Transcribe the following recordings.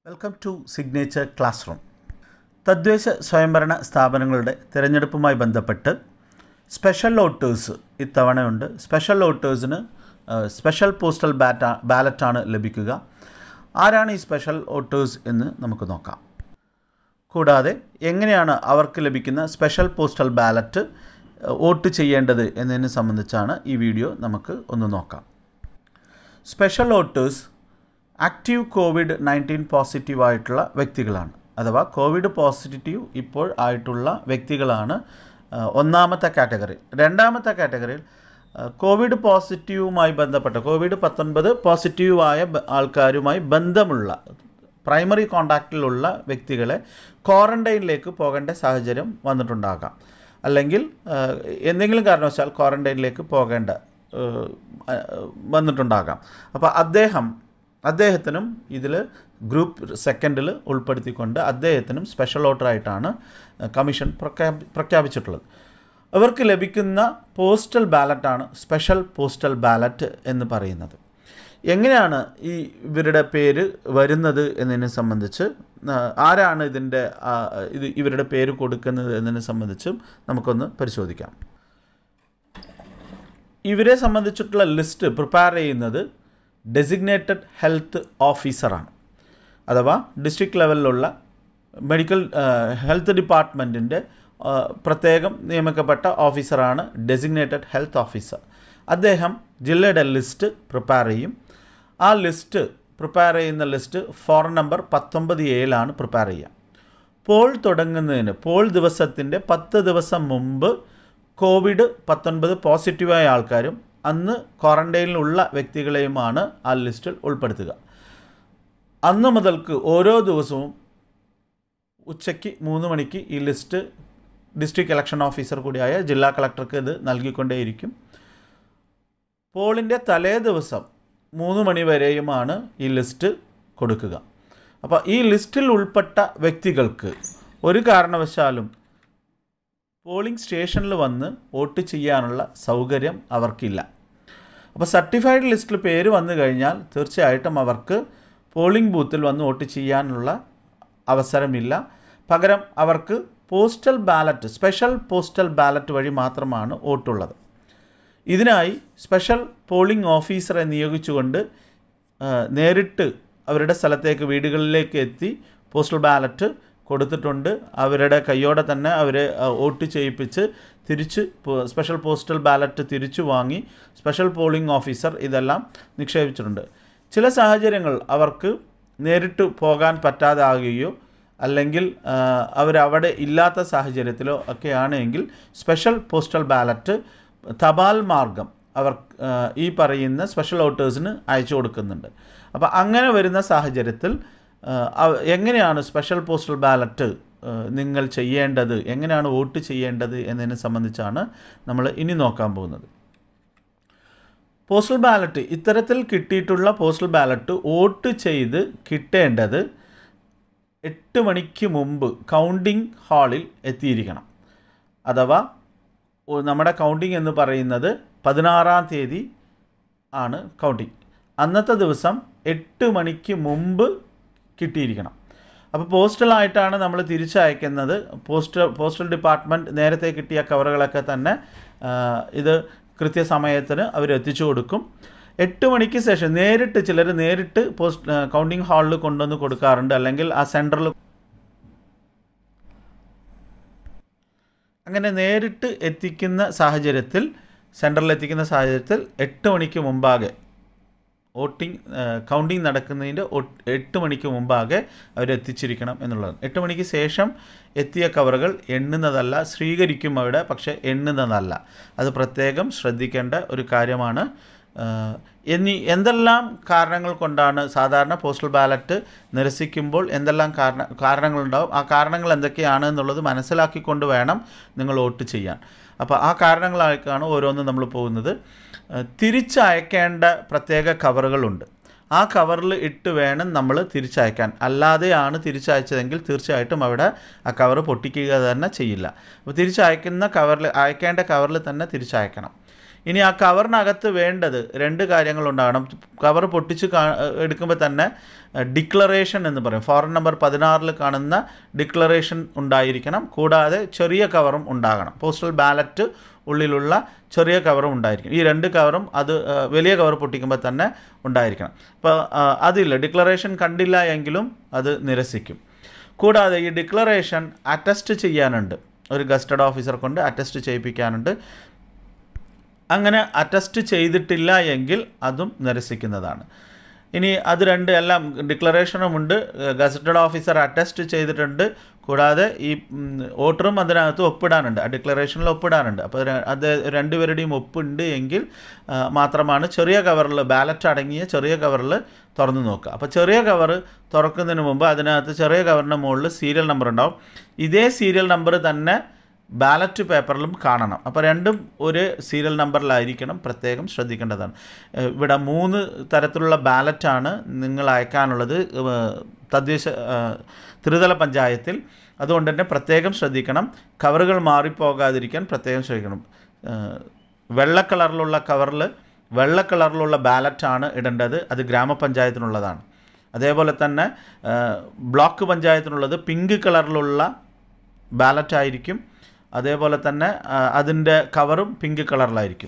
welcome to signature class room തദ്ദേശ സ്വയംഭരണ സ്ഥാപനങ്ങളുടെ തിരഞ്ഞെടുപ്പുമായി ബന്ധപ്പെട്ട് സ്പെഷ്യൽ വോട്ടേഴ്സ് ഇത്തവണയുണ്ട് സ്പെഷ്യൽ വോട്ടേഴ്സിന് സ്പെഷ്യൽ പോസ്റ്റൽ ബാറ്റ ബാലറ്റാണ് ലഭിക്കുക ആരാണ് ഈ സ്പെഷ്യൽ വോട്ടേഴ്സ് എന്ന് നമുക്ക് നോക്കാം കൂടാതെ എങ്ങനെയാണ് അവർക്ക് ലഭിക്കുന്ന സ്പെഷ്യൽ പോസ്റ്റൽ ബാലറ്റ് വോട്ട് ചെയ്യേണ്ടത് എന്നതിനെ സംബന്ധിച്ചാണ് ഈ വീഡിയോ നമുക്ക് ഒന്ന് നോക്കാം special voters active COVID nineteen positive ആയിട്ടുള്ള വ്യക്തികളാണ് അഥവാ കോവിഡ് പോസിറ്റീവ് ഇപ്പോൾ ആയിട്ടുള്ള വ്യക്തികളാണ് ആ, ഒന്നാമത്തെ കാറ്റഗറി രണ്ടാമത്തെ കാറ്റഗറിയിൽ ആ, കോവിഡ് പോസിറ്റീവുമായി ബന്ധപ്പെട്ട കോവിഡ് പത്തൊൻപത് പോസിറ്റീവായ ബ- ആൾക്കാരുമായി ബന്ധമുള്ള പ്രൈമറി കോണ്ടാക്റ്റിലുള്ള വ്യക്തികളെ ക്വാറന്റൈനിലേക്ക് പോകേണ്ട സാഹചര്യം വന്നിട്ടുണ്ടാകാം അല്ലെങ്കിൽ ആ, എന്തെങ്കിലും കാരണവശാൽ ക്വാറന്റൈനിലേക്ക് പോകേണ്ട ആ, ആ, വന്നിട്ടുണ്ടാകാം അപ്പോൾ അദ്ദേഹം അദ്ദേഹത്തിനും ഇതിൽ ഗ്രൂപ്പ് സെക്കൻഡിൽ ഉൾപ്പെടുത്തിക്കൊണ്ട് അദ്ദേഹത്തിനും സ്പെഷ്യൽ വോട്ടറായിട്ടാണ് കമ്മീഷൻ പ്രഖ്യാപി പ്രഖ്യാപിച്ചിട്ടുള്ളത് അവർക്ക് ലഭിക്കുന്ന പോസ്റ്റൽ ബാലറ്റാണ് സ്പെഷ്യൽ പോസ്റ്റൽ ബാലറ്റ് എന്ന് പറയുന്നത് എങ്ങനെയാണ് ഈ ഇവരുടെ പേര് വരുന്നത് എന്നതിനെ സംബന്ധിച്ച് ആ, ആരാണ് ഇതിൻ്റെ ആ, ഇത് ഇവരുടെ പേര് കൊടുക്കുന്നത് എന്നതിനെ സംബന്ധിച്ചും നമുക്കൊന്ന് പരിശോധിക്കാം ഇവരെ സംബന്ധിച്ചിട്ടുള്ള ലിസ്റ്റ് പ്രിപ്പയർ ചെയ്യുന്നത് ഡെസിഗ്നേറ്റഡ് ഹെൽത്ത് ഓഫീസറാണ് അഥവാ ഡിസ്ട്രിക്ട് ലെവലിലുള്ള മെഡിക്കൽ ഹെൽത്ത് ഡിപ്പാർട്ട്മെൻറ്റിൻ്റെ പ്രത്യേകം നിയമിക്കപ്പെട്ട ഓഫീസറാണ് ഡെസിഗ്നേറ്റഡ് ഹെൽത്ത് ഓഫീസർ അദ്ദേഹം ജില്ലയുടെ ലിസ്റ്റ് പ്രിപ്പയർ ചെയ്യും ആ ലിസ്റ്റ് പ്രിപ്പയർ ചെയ്യുന്ന ലിസ്റ്റ് ഫോർ നമ്പർ പത്തൊമ്പത് ഏഴിലാണ് പ്രിപ്പയർ ചെയ്യുക പോൾ തുടങ്ങുന്നതിന് പോൾ ദിവസത്തിൻ്റെ പത്ത് ദിവസം മുമ്പ് കോവിഡ് പത്തൊൻപത് പോസിറ്റീവായ ആൾക്കാരും അന്ന് ക്വാറന്റൈനിലുള്ള വ്യക്തികളെയുമാണ് ആ ലിസ്റ്റിൽ ഉൾപ്പെടുത്തുക അന്ന് മുതൽക്ക് ഓരോ ദിവസവും ഉച്ചയ്ക്ക് മൂന്ന് മണിക്ക് ഈ ലിസ്റ്റ് ഡിസ്ട്രിക്ട് ഇലക്ഷൻ ഓഫീസർ കൂടിയായ ജില്ലാ കളക്ടർക്ക് ഇത് നൽകിക്കൊണ്ടേയിരിക്കും പോളിൻ്റെ തലേ ദിവസം മൂന്ന് മണി വരെയുമാണ് ഈ ലിസ്റ്റ് കൊടുക്കുക അപ്പോൾ ഈ ലിസ്റ്റിൽ ഉൾപ്പെട്ട വ്യക്തികൾക്ക് ഒരു കാരണവശാലും പോളിംഗ് സ്റ്റേഷനിൽ വന്ന് വോട്ട് ചെയ്യാനുള്ള സൗകര്യം അവർക്കില്ല അപ്പോൾ സർട്ടിഫൈഡ് ലിസ്റ്റിൽ പേര് വന്നു കഴിഞ്ഞാൽ തീർച്ചയായിട്ടും അവർക്ക് പോളിംഗ് ബൂത്തിൽ വന്ന് വോട്ട് ചെയ്യാനുള്ള അവസരമില്ല പകരം അവർക്ക് postal ballot special postal ballot വഴി മാത്രമാണ് വോട്ടുള്ളത് ഇതിനായി സ്പെഷ്യൽ പോളിംഗ് ഓഫീസറെ നിയോഗിച്ചുകൊണ്ട് ആ, നേരിട്ട് അവരുടെ സ്ഥലത്തേക്ക് വീടുകളിലേക്ക് എത്തി പോസ്റ്റൽ ബാലറ്റ് കൊടുത്തിട്ടുണ്ട് അവരുടെ കയ്യോടെ തന്നെ അവരെ ആ, വോട്ട് ചെയ്യിപ്പിച്ച് തിരിച്ച് പോ- സ്പെഷ്യൽ പോസ്റ്റൽ ബാലറ്റ് തിരിച്ചു വാങ്ങി സ്പെഷ്യൽ പോളിംഗ് ഓഫീസർ ഇതെല്ലാം നിക്ഷേപിച്ചിട്ടുണ്ട് ചില സാഹചര്യങ്ങൾ അവർക്ക് നേരിട്ട് പോകാൻ പറ്റാതാകുകയോ അല്ലെങ്കിൽ ആ, അവരവിടെ ഇല്ലാത്ത സാഹചര്യത്തിലോ ഒക്കെയാണെങ്കിൽ സ്പെഷ്യൽ പോസ്റ്റൽ ബാലറ്റ് തപാൽ മാർഗം അവർ ആ, ഈ പറയുന്ന സ്പെഷ്യൽ വോട്ടേഴ്സിന് അയച്ചു കൊടുക്കുന്നുണ്ട് അപ്പോൾ അങ്ങനെ വരുന്ന സാഹചര്യത്തിൽ ആ, അവ- എങ്ങനെയാണ് സ്പെഷ്യൽ പോസ്റ്റൽ ബാലറ്റ് ആ, നിങ്ങൾ ചെയ്യേണ്ടത് എങ്ങനെയാണ് വോട്ട് ചെയ്യേണ്ടത് എന്നതിനെ സംബന്ധിച്ചാണ് നമ്മൾ ഇനി നോക്കാൻ പോകുന്നത് പോസ്റ്റൽ ബാലറ്റ് ഇത്തരത്തിൽ കിട്ടിയിട്ടുള്ള പോസ്റ്റൽ ബാലറ്റ് വോട്ട് ചെയ്ത് കിട്ടേണ്ടത് എട്ട് മണിക്ക് മുമ്പ് കൗണ്ടിംഗ് ഹാളിൽ എത്തിയിരിക്കണം അഥവാ ഒ- നമ്മുടെ കൗണ്ടിംഗ് എന്ന് പറയുന്നത് പതിനാറാം തീയതി ആണ് കൗണ്ടിംഗ് അന്നത്തെ ദിവസം എട്ട് മണിക്ക് മുമ്പ് കിട്ടിയിരിക്കണം അപ്പോൾ പോസ്റ്റലായിട്ടാണ് നമ്മൾ തിരിച്ചയക്കുന്നത് പോസ്റ്റൽ പോസ്റ്റൽ ഡിപ്പാർട്ട്മെൻറ്റ് നേരത്തെ കിട്ടിയ കവറുകളൊക്കെ തന്നെ ആ, ഇത് കൃത്യസമയത്തിന് അവർ എത്തിച്ചു കൊടുക്കും എട്ട് മണിക്ക് ശേഷം നേരിട്ട് ചിലർ നേരിട്ട് പോസ്റ്റ് കൗണ്ടിംഗ് ഹാളിൽ കൊണ്ടുവന്ന് കൊടുക്കാറുണ്ട് അല്ലെങ്കിൽ ആ സെൻറ്ററിൽ അങ്ങനെ നേരിട്ട് എത്തിക്കുന്ന സാഹചര്യത്തിൽ സെൻറ്ററിൽ എത്തിക്കുന്ന സാഹചര്യത്തിൽ എട്ട് മണിക്ക് മുമ്പാകെ വോട്ടിംഗ് കൗണ്ടിങ് നടക്കുന്നതിൻ്റെ ഒ- എട്ട് മണിക്ക് മുമ്പാകെ അവർ എത്തിച്ചിരിക്കണം എന്നുള്ളത് എട്ട് മണിക്ക് ശേഷം എത്തിയ കവറുകൾ എണ്ണുന്നതല്ല സ്വീകരിക്കും അവിടെ പക്ഷേ എണ്ണുന്നതല്ല അത് പ്രത്യേകം ശ്രദ്ധിക്കേണ്ട ഒരു കാര്യമാണ് ആ, എന്നീ എന്തെല്ലാം കാരണങ്ങൾ കൊണ്ടാണ് സാധാരണ പോസ്റ്റൽ ബാലറ്റ് നിരസിക്കുമ്പോൾ എന്തെല്ലാം കാരണ കാരണങ്ങളുണ്ടാവും ആ കാരണങ്ങൾ എന്തൊക്കെയാണ് എന്നുള്ളത് മനസ്സിലാക്കിക്കൊണ്ട് വേണം നിങ്ങൾ വോട്ട് ചെയ്യാൻ അപ്പോൾ ആ കാരണങ്ങളായിക്കാണ് ഓരോന്നും നമ്മൾ പോകുന്നത് ആ, തിരിച്ചയക്കേണ്ട പ്രത്യേക കവറുകളുണ്ട് ആ കവറിൽ ഇട്ട് വേണം നമ്മൾ തിരിച്ചയക്കാൻ അല്ലാതെയാണ് തിരിച്ചയച്ചതെങ്കിൽ തീർച്ചയായിട്ടും അവിടെ ആ കവർ പൊട്ടിക്കുക തന്നെ ചെയ്യില്ല അപ്പോൾ തിരിച്ചയക്കുന്ന കവറിൽ അയക്കേണ്ട കവറിൽ തന്നെ തിരിച്ചയക്കണം ഇനി ആ കവറിനകത്ത് വേണ്ടത് രണ്ട് കാര്യങ്ങളുണ്ടാകണം കവർ പൊട്ടിച്ച് കാ എടുക്കുമ്പോൾ തന്നെ ഡിക്ലറേഷൻ എന്ന് പറയും ഫോറൻ നമ്പർ പതിനാറിൽ കാണുന്ന ഡിക്ലറേഷൻ ഉണ്ടായിരിക്കണം കൂടാതെ ചെറിയ കവറും ഉണ്ടാകണം പോസ്റ്റൽ ബാലറ്റ് ഉള്ളിലുള്ള ചെറിയ കവറും ഉണ്ടായിരിക്കും ഈ രണ്ട് കവറും അത് ആ, വലിയ കവർ പൊട്ടിക്കുമ്പോൾ തന്നെ ഉണ്ടായിരിക്കണം അപ്പോൾ ആ, അതില്ല ഡിക്ലറേഷൻ കണ്ടില്ല എങ്കിലും അത് നിരസിക്കും കൂടാതെ ഈ ഡിക്ലറേഷൻ അറ്റസ്റ്റ് ചെയ്യാനുണ്ട് ഒരു ഗസ്റ്റഡ് ഓഫീസർ കൊണ്ട് അറ്റസ്റ്റ് ചെയ്യിപ്പിക്കാനുണ്ട് അങ്ങനെ അറ്റസ്റ്റ് ചെയ്തിട്ടില്ല എങ്കിൽ അതും നിരസിക്കുന്നതാണ് ഇനി അത് രണ്ട് എല്ലാം ഡിക്ലറേഷനുമുണ്ട് ഗസറ്റഡ് ഓഫീസർ അറ്റസ്റ്റ് ചെയ്തിട്ടുണ്ട് കൂടാതെ ഈ ഉം, വോട്ടറും അതിനകത്ത് ഒപ്പിടാനുണ്ട് ആ ഡിക്ലറേഷനിൽ ഒപ്പിടാനുണ്ട് അപ്പോൾ ര- അത് രണ്ടുപേരുടെയും ഒപ്പുണ്ട് എങ്കിൽ ആ, മാത്രമാണ് ചെറിയ കവറിൽ ബാലറ്റ് അടങ്ങിയ ചെറിയ കവറിൽ തുറന്നു നോക്കുക അപ്പോൾ ചെറിയ കവർ തുറക്കുന്നതിന് മുമ്പ് അതിനകത്ത് ചെറിയ കവറിൻ്റെ മുകളിൽ സീരിയൽ നമ്പർ ഉണ്ടാവും ഇതേ സീരിയൽ നമ്പർ തന്നെ ബാലറ്റ് പേപ്പറിലും കാണണം അപ്പോൾ രണ്ടും ഒരു സീരിയൽ നമ്പറിലായിരിക്കണം പ്രത്യേകം ശ്രദ്ധിക്കേണ്ടതാണ് ഏഹ് ഇവിടെ മൂന്ന് തരത്തിലുള്ള ബാലറ്റാണ് നിങ്ങൾ അയക്കാനുള്ളത് ഏഹ് തദ്ദേശ ഏഹ് ത്രിതല പഞ്ചായത്തിൽ അതുകൊണ്ട് തന്നെ പ്രത്യേകം ശ്രദ്ധിക്കണം കവറുകൾ മാറിപ്പോകാതിരിക്കാൻ പ്രത്യേകം ശ്രദ്ധിക്കണം ഏഹ് വെള്ള കളറിലുള്ള കവറിൽ വെള്ള കളറിലുള്ള ബാലറ്റാണ് ഇടേണ്ടത് അത് ഗ്രാമപഞ്ചായത്തിനുള്ളതാണ് അതേപോലെ തന്നെ ഏഹ് ബ്ലോക്ക് പഞ്ചായത്തിനുള്ളത് പിങ്ക് കളറിലുള്ള ബാലറ്റ് ആയിരിക്കും അതേപോലെ തന്നെ ആ, അതിൻ്റെ കവറും പിങ്ക് കളറിലായിരിക്കും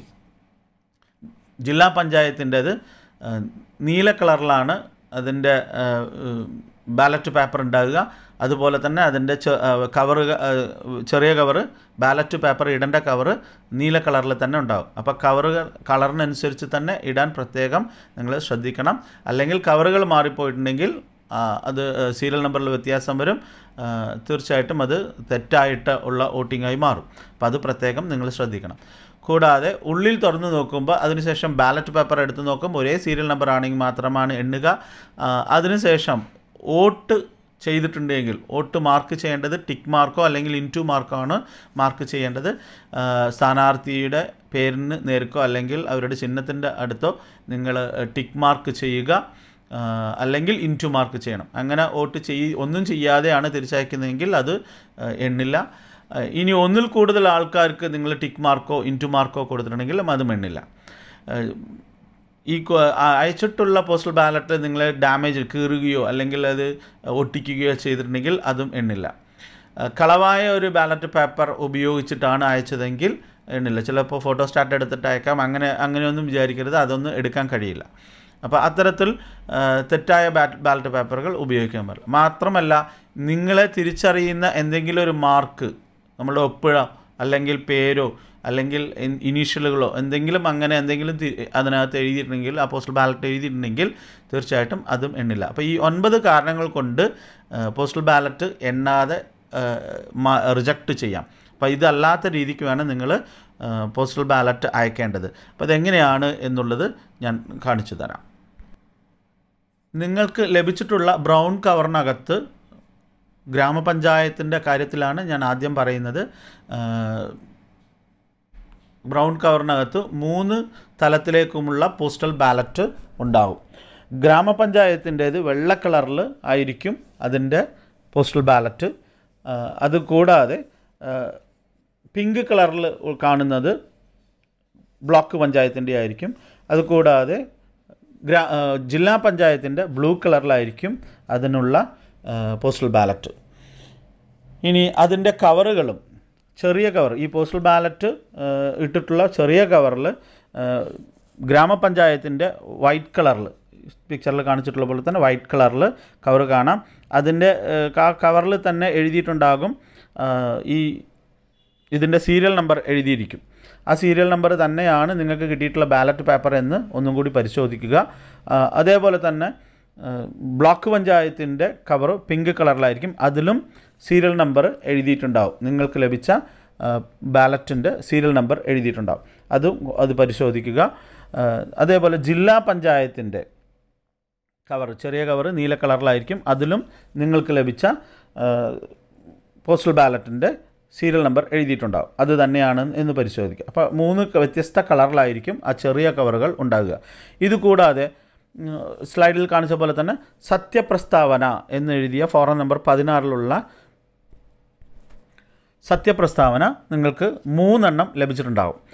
ജില്ലാ പഞ്ചായത്തിൻ്റേത് ആ, നീല കളറിലാണ് അതിൻ്റെ ബാലറ്റ് പേപ്പർ ഉണ്ടാകുക അതുപോലെ തന്നെ അതിൻ്റെ കവറ് ചെറിയ കവറ് ബാലറ്റ് പേപ്പർ ഇടേണ്ട കവറ് നീല കളറിൽ തന്നെ ഉണ്ടാകും അപ്പോൾ കവറുകൾ കളറിനനുസരിച്ച് തന്നെ ഇടാൻ പ്രത്യേകം നിങ്ങൾ ശ്രദ്ധിക്കണം അല്ലെങ്കിൽ കവറുകൾ മാറിപ്പോയിട്ടുണ്ടെങ്കിൽ ആ, അത് സീരിയൽ നമ്പറിൽ വ്യത്യാസം വരും ആ, തീർച്ചയായിട്ടും അത് തെറ്റായിട്ട് ഉള്ള വോട്ടിംഗായി മാറും അപ്പോൾ അത് പ്രത്യേകം നിങ്ങൾ ശ്രദ്ധിക്കണം കൂടാതെ ഉള്ളിൽ തുറന്ന് നോക്കുമ്പോൾ അതിനുശേഷം ബാലറ്റ് പേപ്പർ എടുത്ത് നോക്കുമ്പോൾ ഒരേ സീരിയൽ നമ്പർ ആണെങ്കിൽ മാത്രമാണ് എണ്ണുക ആ, അതിനുശേഷം വോട്ട് ചെയ്തിട്ടുണ്ടെങ്കിൽ വോട്ട് മാർക്ക് ചെയ്യേണ്ടത് ടിക്ക് മാർക്കോ അല്ലെങ്കിൽ ഇൻറ്റു മാർക്കോ ആണ് മാർക്ക് ചെയ്യേണ്ടത് ആ, സ്ഥാനാർത്ഥിയുടെ പേരിന് നേർക്കോ അല്ലെങ്കിൽ അവരുടെ ചിഹ്നത്തിൻ്റെ അടുത്തോ നിങ്ങൾ ടിക്ക് മാർക്ക് ചെയ്യുക ആ, അല്ലെങ്കിൽ ഇൻറ്റു മാർക്ക് ചെയ്യണം അങ്ങനെ വോട്ട് ചെയ് ഒന്നും ചെയ്യാതെയാണ് തിരിച്ചയക്കുന്നതെങ്കിൽ അത് ആ, എണ്ണില്ല ആ, ഇനി ഒന്നിൽ കൂടുതൽ ആൾക്കാർക്ക് നിങ്ങൾ ടിക്ക് മാർക്കോ ഇൻറ്റു മാർക്കോ കൊടുത്തിട്ടുണ്ടെങ്കിൽ അതും എണ്ണില്ല ആ, ഈ കൊ- ആ- അയച്ചിട്ടുള്ള പോസ്റ്റൽ ബാലറ്റ് നിങ്ങൾ ഡാമേജ് കീറുകയോ അല്ലെങ്കിൽ അത് ഒട്ടിക്കുകയോ ചെയ്തിട്ടുണ്ടെങ്കിൽ അതും എണ്ണില്ല ആ, കളവായ ഒരു ബാലറ്റ് പേപ്പർ ഉപയോഗിച്ചിട്ടാണ് അയച്ചതെങ്കിൽ എണ്ണില്ല ചിലപ്പോൾ ഫോട്ടോ സ്റ്റാറ്റ് എടുത്തിട്ട് അയക്കാം അങ്ങനെ അങ്ങനെയൊന്നും വിചാരിക്കരുത് അതൊന്നും എടുക്കാൻ കഴിയില്ല അപ്പോൾ അത്തരത്തിൽ ആ, തെറ്റായ ബാറ്റ് ബാലറ്റ് പേപ്പറുകൾ ഉപയോഗിക്കാൻ പാടില്ല മാത്രമല്ല നിങ്ങളെ തിരിച്ചറിയുന്ന എന്തെങ്കിലും ഒരു മാർക്ക് നമ്മുടെ ഒപ്പിഴ അല്ലെങ്കിൽ പേരോ അല്ലെങ്കിൽ ഇൻ- ഇനീഷ്യലുകളോ എന്തെങ്കിലും അങ്ങനെ എന്തെങ്കിലും തി- അതിനകത്ത് എഴുതിയിട്ടുണ്ടെങ്കിൽ ആ പോസ്റ്റൽ ബാലറ്റ് എഴുതിയിട്ടുണ്ടെങ്കിൽ തീർച്ചയായിട്ടും അതും എണ്ണില്ല അപ്പോൾ ഈ ഒൻപത് കാരണങ്ങൾ കൊണ്ട് ആ, പോസ്റ്റൽ ബാലറ്റ് എണ്ണാതെ റിജക്റ്റ് ചെയ്യാം അപ്പോൾ ഇതല്ലാത്ത രീതിക്ക് വേണം നിങ്ങൾ പോസ്റ്റൽ ബാലറ്റ് അയക്കേണ്ടത് അപ്പോൾ അതെങ്ങനെയാണ് എന്നുള്ളത് ഞാൻ കാണിച്ചു തരാം നിങ്ങൾക്ക് ലഭിച്ചിട്ടുള്ള ബ്രൗൺ കവറിനകത്ത് ഗ്രാമപഞ്ചായത്തിൻ്റെ കാര്യത്തിലാണ് ഞാൻ ആദ്യം പറയുന്നത് ആ, ബ്രൗൺ കവറിനകത്ത് മൂന്ന് തലത്തിലേക്കുമുള്ള പോസ്റ്റൽ ബാലറ്റ് ഉണ്ടാവും ഗ്രാമപഞ്ചായത്തിൻ്റേത് വെള്ള കളറിൽ ആയിരിക്കും അതിൻ്റെ പോസ്റ്റൽ ബാലറ്റ് ആ, അത് കൂടാതെ ആ, പിങ്ക് കളറിൽ കാണുന്നത് ബ്ലോക്ക് പഞ്ചായത്തിൻ്റെ ആയിരിക്കും അതുകൂടാതെ ഗ്രാ ആ, ജില്ലാ പഞ്ചായത്തിൻ്റെ ബ്ലൂ കളറിലായിരിക്കും അതിനുള്ള ആ, പോസ്റ്റൽ ബാലറ്റ് ഇനി അതിൻ്റെ കവറുകളും ചെറിയ കവർ ഈ പോസ്റ്റൽ ബാലറ്റ് ആ, ഇട്ടിട്ടുള്ള ചെറിയ കവറിൽ ഗ്രാമപഞ്ചായത്തിൻ്റെ വൈറ്റ് കളറിൽ പിക്ചറിൽ കാണിച്ചിട്ടുള്ള പോലെ തന്നെ വൈറ്റ് കളറിൽ കവർ കാണാം അതിൻ്റെ ആ കവറിൽ തന്നെ എഴുതിയിട്ടുണ്ടാകും ആ, ഈ ഇതിൻ്റെ സീരിയൽ നമ്പർ എഴുതിയിരിക്കും ആ സീരിയൽ നമ്പർ തന്നെയാണ് നിങ്ങൾക്ക് കിട്ടിയിട്ടുള്ള ബാലറ്റ് പേപ്പർ എന്ന് ഒന്നും കൂടി പരിശോധിക്കുക ആ, അതേപോലെ തന്നെ ആ, ബ്ലോക്ക് പഞ്ചായത്തിൻ്റെ കവർ പിങ്ക് കളറിലായിരിക്കും അതിലും സീരിയൽ നമ്പർ എഴുതിയിട്ടുണ്ടാവും നിങ്ങൾക്ക് ലഭിച്ച ബാലറ്റിൻ്റെ സീരിയൽ നമ്പർ എഴുതിയിട്ടുണ്ടാവും അതും അത് പരിശോധിക്കുക ആ, അതേപോലെ ജില്ലാ പഞ്ചായത്തിൻ്റെ കവർ ചെറിയ കവർ നീല കളറിലായിരിക്കും അതിലും നിങ്ങൾക്ക് ലഭിച്ച ആ, പോസ്റ്റൽ ബാലറ്റിൻ്റെ സീരിയൽ നമ്പർ എഴുതിയിട്ടുണ്ടാവും അത് തന്നെയാണ് എന്ന് പരിശോധിക്കുക അപ്പോൾ മൂന്ന് ക- വ്യത്യസ്ത കളറിലായിരിക്കും ആ ചെറിയ കവറുകൾ ഉണ്ടാകുക ഇത് കൂടാതെ ഉം, സ്ലൈഡിൽ കാണിച്ച പോലെ തന്നെ സത്യപ്രസ്താവന എന്നെഴുതിയ ഫോറം നമ്പർ പതിനാറിലുള്ള സത്യപ്രസ്താവന നിങ്ങൾക്ക് മൂന്നെണ്ണം ലഭിച്ചിട്ടുണ്ടാവും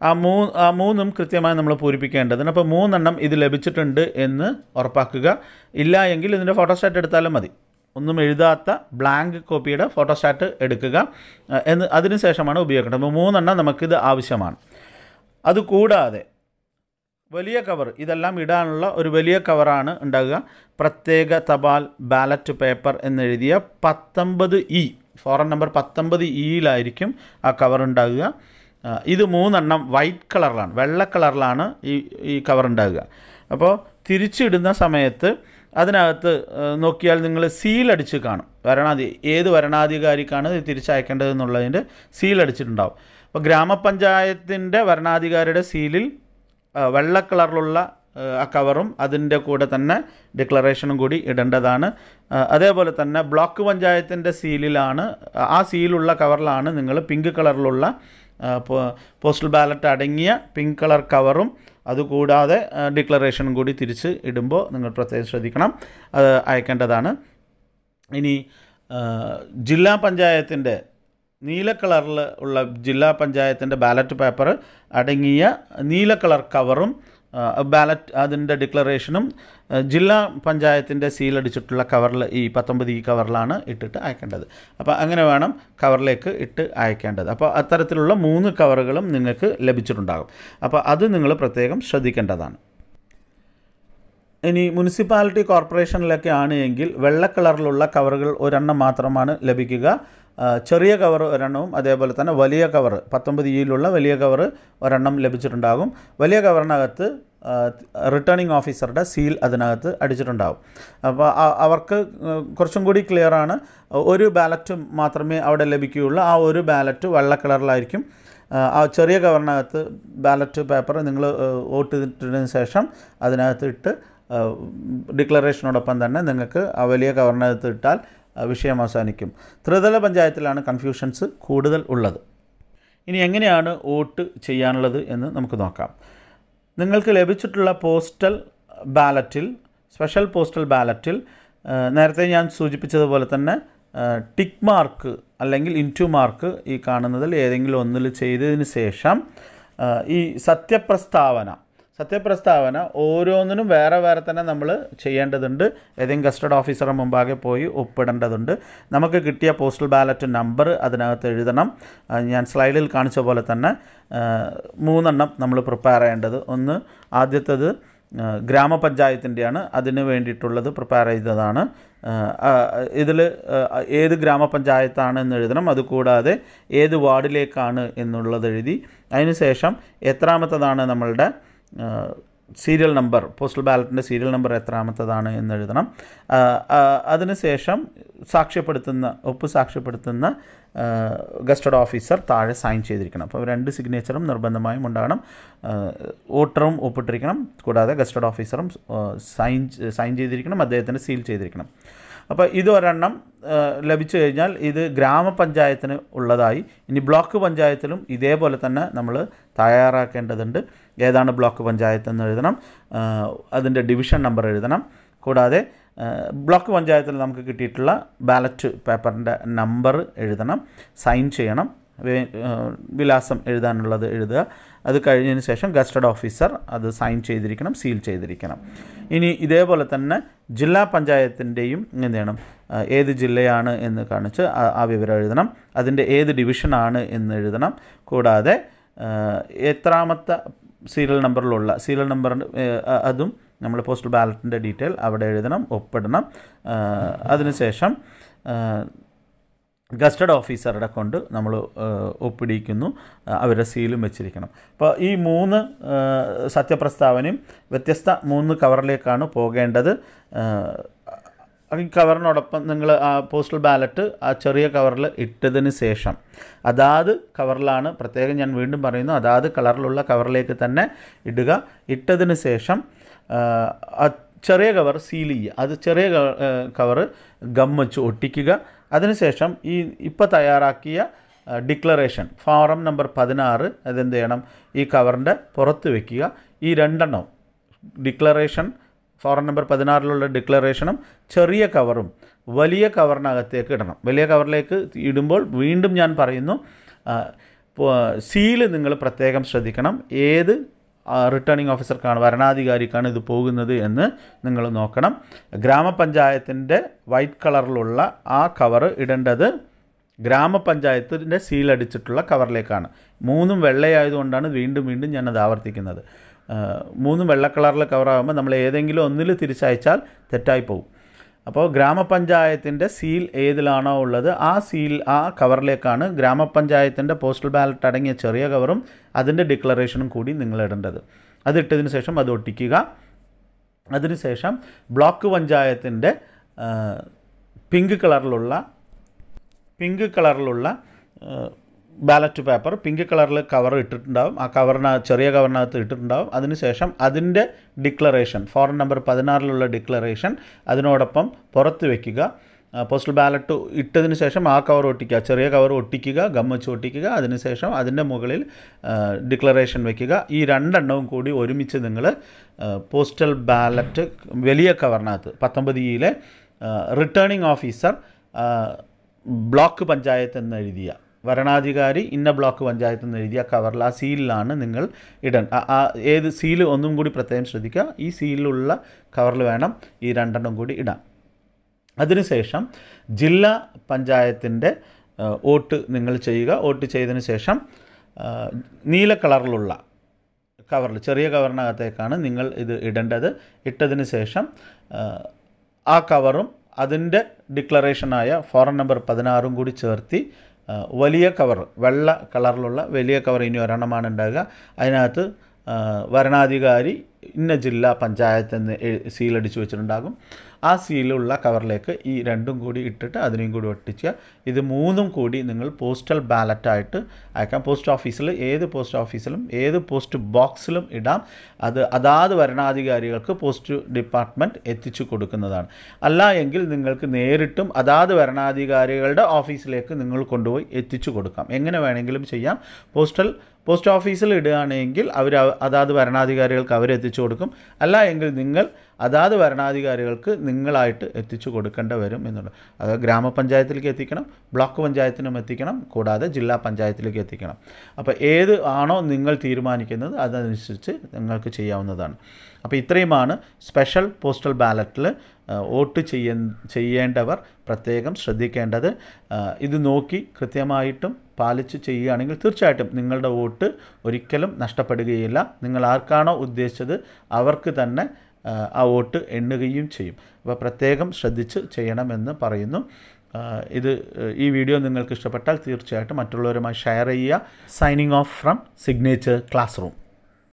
ആ മൂ ആ മൂന്നും കൃത്യമായി നമ്മൾ പൂരിപ്പിക്കേണ്ടതിന് അപ്പോൾ മൂന്നെണ്ണം ഇത് ലഭിച്ചിട്ടുണ്ട് എന്ന് ഉറപ്പാക്കുക ഇല്ല എങ്കിൽ ഇതിൻ്റെ ഫോട്ടോസ്റ്റാറ്റ് എടുത്താലും മതി ഒന്നും എഴുതാത്ത ബ്ലാങ്ക് കോപ്പിയുടെ ഫോട്ടോസ്റ്റാറ്റ് എടുക്കുക ആ, എന്ന് അതിന് ശേഷമാണ് ഉപയോഗിക്കേണ്ടത് അപ്പോൾ മൂന്നെണ്ണം നമുക്കിത് ആവശ്യമാണ് അതുകൂടാതെ വലിയ കവർ ഇതെല്ലാം ഇടാനുള്ള ഒരു വലിയ കവറാണ് ഉണ്ടാകുക പ്രത്യേക തപാൽ ബാലറ്റ് പേപ്പർ എന്നെഴുതിയ പത്തൊമ്പത് ഇ ഫോറൻ നമ്പർ പത്തൊമ്പത് ഇയിലായിരിക്കും ആ കവർ ഉണ്ടാകുക ആ, ഇത് മൂന്നെണ്ണം വൈറ്റ് കളറിലാണ് വെള്ള കളറിലാണ് ഈ ഈ കവർ ഉണ്ടാകുക അപ്പോൾ തിരിച്ചിടുന്ന സമയത്ത് അതിനകത്ത് ആ, നോക്കിയാൽ നിങ്ങൾ സീൽ അടിച്ച് കാണും വരണാധി ഏത് വരണാധികാരിക്കാണ് ഇത് തിരിച്ചയക്കേണ്ടത് എന്നുള്ളതിൻ്റെ സീൽ അടിച്ചിട്ടുണ്ടാവും അപ്പോൾ ഗ്രാമപഞ്ചായത്തിൻ്റെ വരണാധികാരിയുടെ സീലിൽ ആ, വെള്ള കളറിലുള്ള ആ, ആ കവറും അതിൻ്റെ കൂടെ തന്നെ ഡിക്ലറേഷനും കൂടി ഇടേണ്ടതാണ് ആ, അതേപോലെ തന്നെ ബ്ലോക്ക് പഞ്ചായത്തിൻ്റെ സീലിലാണ് ആ സീലുള്ള കവറിലാണ് നിങ്ങൾ പിങ്ക് കളറിലുള്ള ആ, പോ- പോസ്റ്റൽ ബാലറ്റ് അടങ്ങിയ പിങ്ക് കളർ കവറും അതുകൂടാതെ ആ, ഡിക്ലറേഷനും കൂടി തിരിച്ച് ഇടുമ്പോൾ നിങ്ങൾ പ്രത്യേകം ശ്രദ്ധിക്കണം അത് അയക്കേണ്ടതാണ് ഇനി ആ, ജില്ലാ പഞ്ചായത്തിൻ്റെ നീല കളറിൽ ഉള്ള ജില്ലാ പഞ്ചായത്തിൻ്റെ ബാലറ്റ് പേപ്പർ അടങ്ങിയ നീല കളർ കവറും ആ, ബാലറ്റ് അതിൻ്റെ ഡിക്ലറേഷനും ആ, ജില്ലാ പഞ്ചായത്തിൻ്റെ സീലടിച്ചിട്ടുള്ള കവറിൽ ഈ പത്തൊമ്പത് ഈ കവറിലാണ് ഇട്ടിട്ട് അയക്കേണ്ടത് അപ്പോൾ അങ്ങനെ വേണം കവറിലേക്ക് ഇട്ട് അയക്കേണ്ടത് അപ്പോൾ അത്തരത്തിലുള്ള മൂന്ന് കവറുകളും നിങ്ങൾക്ക് ലഭിച്ചിട്ടുണ്ടാകും അപ്പോൾ അത് നിങ്ങൾ പ്രത്യേകം ശ്രദ്ധിക്കേണ്ടതാണ് ഇനി മുനിസിപ്പാലിറ്റി കോർപ്പറേഷനിലൊക്കെ ആണ് എങ്കിൽ വെള്ള കളറിലുള്ള കവറുകൾ ഒരെണ്ണം മാത്രമാണ് ലഭിക്കുക ആ, ചെറിയ കവർ ഒരെണ്ണവും അതേപോലെ തന്നെ വലിയ കവർ പത്തൊമ്പത് ഇയിലുള്ള വലിയ കവർ ഒരെണ്ണം ലഭിച്ചിട്ടുണ്ടാകും വലിയ കവറിനകത്ത് റിട്ടേണിംഗ് ഓഫീസറുടെ സീൽ അതിനകത്ത് അടിച്ചിട്ടുണ്ടാകും അപ്പോൾ ആ- അവർക്ക് ഏഹ്, കുറച്ചും കൂടി ക്ലിയർ ആണ് ഒരു ബാലറ്റ് മാത്രമേ അവിടെ ലഭിക്കുകയുള്ളൂ ആ ഒരു ബാലറ്റ് വെള്ള കളറിലായിരിക്കും ആ, ആ ചെറിയ കവറിനകത്ത് ബാലറ്റ് പേപ്പർ നിങ്ങൾ വോട്ട് ചെയ്തിട്ടതിന് ശേഷം അതിനകത്ത് ഇട്ട് ആ, ഡിക്ലറേഷനോടൊപ്പം തന്നെ നിങ്ങൾക്ക് ആ വലിയ കവറിനകത്ത് ഇട്ടാൽ ആ, വിഷയം അവസാനിക്കും ത്രിതല പഞ്ചായത്തിലാണ് കൺഫ്യൂഷൻസ് കൂടുതൽ ഉള്ളത് ഇനി എങ്ങനെയാണ് വോട്ട് ചെയ്യാനുള്ളത് എന്ന് നമുക്ക് നോക്കാം നിങ്ങൾക്ക് ലഭിച്ചിട്ടുള്ള പോസ്റ്റൽ ബാലറ്റിൽ സ്പെഷ്യൽ പോസ്റ്റൽ ബാലറ്റിൽ ആ, നേരത്തെ ഞാൻ സൂചിപ്പിച്ചതുപോലെ തന്നെ ടിക്ക് മാർക്ക് അല്ലെങ്കിൽ ഇൻറ്റു മാർക്ക് ഈ കാണുന്നതിൽ ഏതെങ്കിലും ഒന്നിൽ ചെയ്തതിന് ശേഷം ആ, ഈ സത്യപ്രസ്താവന സത്യപ്രസ്താവന ഓരോന്നിനും വേറെ വേറെ തന്നെ നമ്മൾ ചെയ്യേണ്ടതുണ്ട് ഏതെങ്കിലും ഗസ്റ്റഡ് ഓഫീസറുടെ മുമ്പാകെ പോയി ഒപ്പിടേണ്ടതുണ്ട് നമുക്ക് കിട്ടിയ പോസ്റ്റൽ ബാലറ്റ് നമ്പർ അതിനകത്ത് എഴുതണം ആ, ഞാൻ സ്ലൈഡിൽ കാണിച്ച പോലെ തന്നെ ആ, മൂന്നെണ്ണം നമ്മൾ പ്രിപ്പയർ ചെയ്യേണ്ടത് ഒന്ന് ആദ്യത്തേത് ഗ്രാമപഞ്ചായത്തിൻ്റെയാണ് അതിന് വേണ്ടിയിട്ടുള്ളത് പ്രിപ്പയർ ചെയ്തതാണ് ഇതിൽ ഏത് ഗ്രാമപഞ്ചായത്താണ് എന്ന് എഴുതണം അതുകൂടാതെ ഏത് വാർഡിലേക്കാണ് എന്നുള്ളത് എഴുതി അതിനുശേഷം എത്രാമത്തതാണ് നമ്മളുടെ സീരിയൽ നമ്പർ പോസ്റ്റൽ ബാലറ്റിൻ്റെ സീരിയൽ നമ്പർ എത്രാമത്തതാണ് എന്ന് എഴുതണം ആ, ആ, അതിനുശേഷം സാക്ഷ്യപ്പെടുത്തുന്ന ഒപ്പ് സാക്ഷ്യപ്പെടുത്തുന്ന ഗസ്റ്റഡ് ഓഫീസർ താഴെ സൈൻ ചെയ്തിരിക്കണം അപ്പോൾ രണ്ട് സിഗ്നേച്ചറും നിർബന്ധമായും ഉണ്ടാകണം ആ, വോട്ടറും ഒപ്പിട്ടിരിക്കണം കൂടാതെ ഗസ്റ്റഡ് ഓഫീസറും ആ, സൈൻ സൈൻ ചെയ്തിരിക്കണം അദ്ദേഹത്തിന് സീൽ ചെയ്തിരിക്കണം അപ്പോൾ ഇതൊരെണ്ണം ആ, ലഭിച്ചു കഴിഞ്ഞാൽ ഇത് ഗ്രാമപഞ്ചായത്തിന് ഉള്ളതായി ഇനി ബ്ലോക്ക് പഞ്ചായത്തിലും ഇതേപോലെ തന്നെ നമ്മൾ തയ്യാറാക്കേണ്ടതുണ്ട് ഏതാണ് ബ്ലോക്ക് പഞ്ചായത്ത് എന്ന് എഴുതണം ആ, അതിൻ്റെ ഡിവിഷൻ നമ്പർ എഴുതണം കൂടാതെ ആ, ബ്ലോക്ക് പഞ്ചായത്തിൽ നമുക്ക് കിട്ടിയിട്ടുള്ള ബാലറ്റ് പേപ്പറിൻ്റെ നമ്പർ എഴുതണം സൈൻ ചെയ്യണം വേ- ആ, വിലാസം എഴുതാനുള്ളത് എഴുതുക അത് കഴിഞ്ഞതിന് ശേഷം ഗസ്റ്റഡ് ഓഫീസർ അത് സൈൻ ചെയ്തിരിക്കണം സീൽ ചെയ്തിരിക്കണം ഇനി ഇതേപോലെ തന്നെ ജില്ലാ പഞ്ചായത്തിൻ്റെയും എന്ത് ചെയ്യണം ആ, ഏത് ജില്ലയാണ് എന്ന് കാണിച്ച് ആ- ആ വിവരം എഴുതണം അതിൻ്റെ ഏത് ഡിവിഷനാണ് എന്ന് എഴുതണം കൂടാതെ ആ, എത്രാമത്തെ സീരിയൽ നമ്പറിലുള്ള സീരിയൽ നമ്പർ അതും നമ്മൾ പോസ്റ്റൽ ബാലറ്റിൻ്റെ ഡീറ്റെയിൽ അവിടെ എഴുതണം ഒപ്പിടണം ആ, അതിനുശേഷം ആ, ഗസ്റ്റഡ് ഓഫീസറുടെ കൊണ്ട് നമ്മൾ ഒപ്പിടിക്കുന്നു ആ, അവരുടെ സീലും വെച്ചിരിക്കണം അപ്പോൾ ഈ മൂന്ന് ആ, സത്യപ്രസ്താവനയും വ്യത്യസ്ത മൂന്ന് കവറിലേക്കാണ് പോകേണ്ടത് ആ, ഈ കവറിനോടൊപ്പം നിങ്ങൾ ആ പോസ്റ്റൽ ബാലറ്റ് ആ ചെറിയ കവറിൽ ഇട്ടതിന് ശേഷം അതാത് കവറിലാണ് പ്രത്യേകം ഞാൻ വീണ്ടും പറയുന്നു അതാത് കളറിലുള്ള കവറിലേക്ക് തന്നെ ഇടുക ഇട്ടതിന് ശേഷം ആ, ആ ചെറിയ കവർ സീൽ ചെയ്യുക അത് ചെറിയ കവർ ഗം വെച്ച് ഒട്ടിക്കുക അതിനുശേഷം ഈ ഇപ്പോൾ തയ്യാറാക്കിയ ഡിക്ലറേഷൻ ഫോറം നമ്പർ പതിനാറ് അതെന്ത് ചെയ്യണം ഈ കവറിൻ്റെ പുറത്ത് വെക്കുക ഈ രണ്ടെണ്ണം ഡിക്ലറേഷൻ ഫോറം നമ്പർ പതിനാറിലുള്ള ഡിക്ലറേഷനും ചെറിയ കവറും വലിയ കവറിനകത്തേക്ക് ഇടണം വലിയ കവറിലേക്ക് ഇടുമ്പോൾ വീണ്ടും ഞാൻ പറയുന്നു ആ, സീല് നിങ്ങൾ പ്രത്യേകം ശ്രദ്ധിക്കണം ഏത് റിട്ടേണിംഗ് ഓഫീസർക്കാണ് വരണാധികാരിക്കാണ് ഇത് പോകുന്നത് എന്ന് നിങ്ങൾ നോക്കണം ഗ്രാമപഞ്ചായത്തിൻ്റെ വൈറ്റ് കളറിലുള്ള ആ കവർ ഇടേണ്ടത് ഗ്രാമപഞ്ചായത്തിൻ്റെ സീലടിച്ചിട്ടുള്ള കവറിലേക്കാണ് മൂന്നും വെള്ളയായതുകൊണ്ടാണ് വീണ്ടും വീണ്ടും ഞാനത് ആവർത്തിക്കുന്നത് ആ, മൂന്നും വെള്ള കളറിലെ കവറാകുമ്പോൾ നമ്മൾ ഏതെങ്കിലും ഒന്നിൽ തിരിച്ചയച്ചാൽ തെറ്റായി പോകും അപ്പോൾ ഗ്രാമപഞ്ചായത്തിൻ്റെ സീൽ ഏതിലാണോ ഉള്ളത് ആ സീൽ ആ കവറിലേക്കാണ് ഗ്രാമപഞ്ചായത്തിൻ്റെ പോസ്റ്റൽ ബാലറ്റ് അടങ്ങിയ ചെറിയ കവറും അതിൻ്റെ ഡിക്ലറേഷനും കൂടി നിങ്ങൾ ഇടേണ്ടത് അതിട്ടതിന് ശേഷം അത് ഒട്ടിക്കുക അതിനുശേഷം ബ്ലോക്ക് പഞ്ചായത്തിൻ്റെ ആ, പിങ്ക് കളറിലുള്ള പിങ്ക് കളറിലുള്ള ബാലറ്റ് പേപ്പർ പിങ്ക് കളറിൽ കവർ ഇട്ടിട്ടുണ്ടാവും ആ കവറിന് ചെറിയ കവറിനകത്ത് ഇട്ടിട്ടുണ്ടാവും അതിനുശേഷം അതിൻ്റെ ഡിക്ലറേഷൻ ഫോറൻ നമ്പർ പതിനാറിലുള്ള ഡിക്ലറേഷൻ അതിനോടൊപ്പം പുറത്ത് വയ്ക്കുക പോസ്റ്റൽ ബാലറ്റ് ഇട്ടതിന് ശേഷം ആ കവർ ഒട്ടിക്കുക ചെറിയ കവർ ഒട്ടിക്കുക ഗം വെച്ച് ഒട്ടിക്കുക അതിനുശേഷം അതിൻ്റെ മുകളിൽ ഡിക്ലറേഷൻ വയ്ക്കുക ഈ രണ്ടെണ്ണവും കൂടി ഒരുമിച്ച് നിങ്ങൾ പോസ്റ്റൽ ബാലറ്റ് വലിയ കവറിനകത്ത് പത്തൊമ്പത് ഇയിലെ റിട്ടേണിംഗ് ഓഫീസർ ബ്ലോക്ക് പഞ്ചായത്ത് എന്ന് എഴുതിയ വരണാധികാരി ഇന്ന ബ്ലോക്ക് പഞ്ചായത്ത് എന്ന് എഴുതിയ കവറിൽ ആ സീലിലാണ് നിങ്ങൾ ഇടൻ ആ- ആ ഏത് സീല് ഒന്നും കൂടി പ്രത്യേകം ശ്രദ്ധിക്കുക ഈ സീലിലുള്ള കവറിൽ വേണം ഈ രണ്ടെണ്ണം കൂടി ഇടാൻ അതിനുശേഷം ജില്ലാ പഞ്ചായത്തിൻ്റെ ആ, വോട്ട് നിങ്ങൾ ചെയ്യുക വോട്ട് ചെയ്തതിന് ശേഷം ആ, നീല കളറിലുള്ള കവറിൽ ചെറിയ കവറിനകത്തേക്കാണ് നിങ്ങൾ ഇത് ഇടേണ്ടത് ഇട്ടതിന് ശേഷം ആ, ആ കവറും അതിൻ്റെ ഡിക്ലറേഷനായ ഫോറൻ നമ്പർ പതിനാറും കൂടി ചേർത്തി ആ, വലിയ കവർ വെള്ള കളറിലുള്ള വലിയ കവർ ഇനി ഒരെണ്ണമാണ് ഉണ്ടാകുക അതിനകത്ത് ആ, വരണാധികാരി ഇന്ന ജില്ലാ പഞ്ചായത്ത് എന്ന് എഴു- സീലടിച്ച് വെച്ചിട്ടുണ്ടാകും ആ സീലുള്ള കവറിലേക്ക് ഈ രണ്ടും കൂടി ഇട്ടിട്ട് അതിനെയും കൂടി ഒട്ടിക്കുക ഇത് മൂന്നും കൂടി നിങ്ങൾ പോസ്റ്റൽ ബാലറ്റായിട്ട് അയക്കാം പോസ്റ്റ് ഓഫീസിൽ ഏത് പോസ്റ്റ് ഓഫീസിലും ഏത് പോസ്റ്റ് ബോക്സിലും ഇടാം അത് അതാത് വരണാധികാരികൾക്ക് പോസ്റ്റ് ഡിപ്പാർട്ട്മെൻറ്റ് എത്തിച്ചു കൊടുക്കുന്നതാണ് അല്ല എങ്കിൽ നിങ്ങൾക്ക് നേരിട്ടും അതാത് വരണാധികാരികളുടെ ഓഫീസിലേക്ക് നിങ്ങൾ കൊണ്ടുപോയി എത്തിച്ചു കൊടുക്കാം എങ്ങനെ വേണമെങ്കിലും ചെയ്യാം പോസ്റ്റൽ പോസ്റ്റ് ഓഫീസിൽ ഇടുകയാണെങ്കിൽ അവർ അതാത് ഭരണാധികാരികൾക്ക് അവരെത്തിച്ചു കൊടുക്കും അല്ല എങ്കിൽ നിങ്ങൾ അതാത് ഭരണാധികാരികൾക്ക് നിങ്ങളായിട്ട് എത്തിച്ചു കൊടുക്കേണ്ടി വരും എന്നുള്ളത് അത് ഗ്രാമപഞ്ചായത്തിലേക്ക് എത്തിക്കണം ബ്ലോക്ക് പഞ്ചായത്തിനും എത്തിക്കണം കൂടാതെ ജില്ലാ പഞ്ചായത്തിലേക്ക് എത്തിക്കണം അപ്പോൾ ഏത് ആണോ നിങ്ങൾ തീരുമാനിക്കുന്നത് അതനുസരിച്ച് നിങ്ങൾക്ക് ചെയ്യാവുന്നതാണ് അപ്പോൾ ഇത്രയുമാണ് സ്പെഷ്യൽ പോസ്റ്റൽ ബാലറ്റിൽ വോട്ട് ചെയ്യ ചെയ്യേണ്ടവർ പ്രത്യേകം ശ്രദ്ധിക്കേണ്ടത് ആ, ഇത് നോക്കി കൃത്യമായിട്ടും പാലിച്ച് ചെയ്യുകയാണെങ്കിൽ തീർച്ചയായിട്ടും നിങ്ങളുടെ വോട്ട് ഒരിക്കലും നഷ്ടപ്പെടുകയില്ല നിങ്ങൾ ആർക്കാണോ ഉദ്ദേശിച്ചത് അവർക്ക് തന്നെ ആ, ആ വോട്ട് എണ്ണുകയും ചെയ്യും അപ്പോൾ പ്രത്യേകം ശ്രദ്ധിച്ച് ചെയ്യണമെന്ന് പറയുന്നു ആ, ഇത് ഏഹ്, ഈ വീഡിയോ നിങ്ങൾക്ക് ഇഷ്ടപ്പെട്ടാൽ തീർച്ചയായിട്ടും മറ്റുള്ളവരുമായി ഷെയർ ചെയ്യുക signing off from signature class room